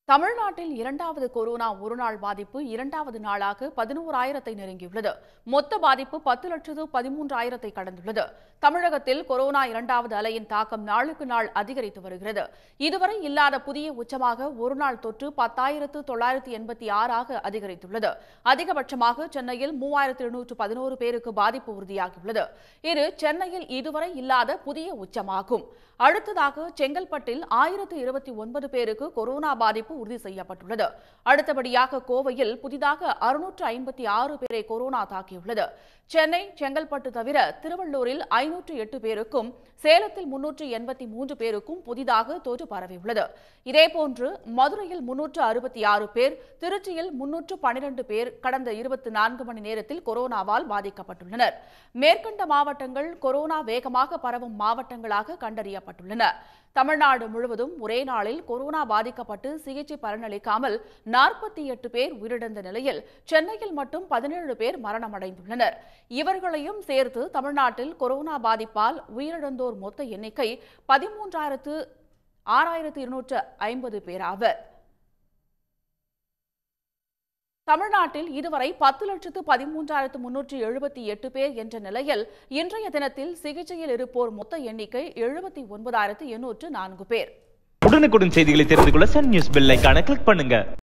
தமிழ்நாட்டில் இரண்டாவது கொரோனா ஒருநாள் பாதிப்பு இரண்டாவது நாளாக பதினோராயிரத்தை நெருங்கியுள்ளது மொத்த பாதிப்பு பத்து லட்சத்து பதிமூன்றாயிரத்தை கடந்துள்ளது தமிழகத்தில் கொரோனா இரண்டாவது அலையின் தாக்கம் நாளுக்கு நாள் அதிகரித்து வருகிறது இதுவரை இல்லாத புதிய உச்சமாக ஒருநாள் தொற்று பத்தாயிரத்து தொள்ளாயிரத்து எண்பத்தி ஆறாக அதிகரித்துள்ளது அதிகபட்சமாக சென்னையில் மூவாயிரத்து எழுநூற்று பதினோரு பேருக்கு பாதிப்பு உறுதியாகியுள்ளது இது சென்னையில் இதுவரை இல்லாத புதிய உச்சமாகும் அடுத்ததாக செங்கல்பட்டில் ஆயிரத்து இருபத்தி ஒன்பது பேருக்கு கொரோனா பாதிப்பு உறுதி செய்யப்பட்டுள்ளது அடுத்தபடியாக கோவையில் புதிதாக அறுநூற்று ஐம்பத்தி ஆறு பேரை கொரோனா தாக்கியுள்ளது சென்னை செங்கல்பட்டு தவிர திருவள்ளூரில் ஐநூற்று எட்டு பேருக்கும் சேலத்தில் முன்னூற்று எண்பத்தி மூன்று பேருக்கும் புதிதாக தொற்று பரவியுள்ளது இதேபோன்று மதுரையில் முன்னூற்று அறுபத்தி ஆறு பேர் திருச்சியில் முன்னூற்று பனிரெண்டு பேர் கடந்த இருபத்தி நான்கு மணி நேரத்தில் கொரோனாவால் பாதிக்கப்பட்டுள்ளனர் மேற்கண்ட மாவட்டங்கள் கொரோனா வேகமாக பரவும் மாவட்டங்களாக கண்டறியப்பட்டுள்ளன தமிழ்நாடு முழுவதும் ஒரே நாளில் கொரோனா பாதிக்கப்பட்டு சிகிச்சை பலனளிக்காமல் நாற்பத்தி எட்டு பேர் உயிரிழந்த நிலையில் சென்னையில் மட்டும் பதினேழு பேர் மரணமடைந்துள்ளனர் இவர்களையும் சேர்த்து தமிழ்நாட்டில் கொரோனா பாதிப்பால் உயிரிழந்தோர் மொத்த எண்ணிக்கை பதிமூன்றாயிரத்து ஆறாயிரத்து இருநூற்று ஐம்பது பேர் ஆவர் தமிழ்நாட்டில் இதுவரை பத்து லட்சத்து பதிமூன்றாயிரத்து முன்னூற்று எழுபத்தி எட்டு பேர் என்ற நிலையில் இன்றைய தினத்தில் சிகிச்சையில் இருப்போர் மொத்த எண்ணிக்கை எழுபத்தி ஒன்பதாயிரத்து எண்ணூற்று நான்கு பேர் உடனுக்குடன் செய்திகளை தெரிந்து கொள்ள சன் நியூஸ் பெல் ஐகானை கிளிக் பண்ணுங்க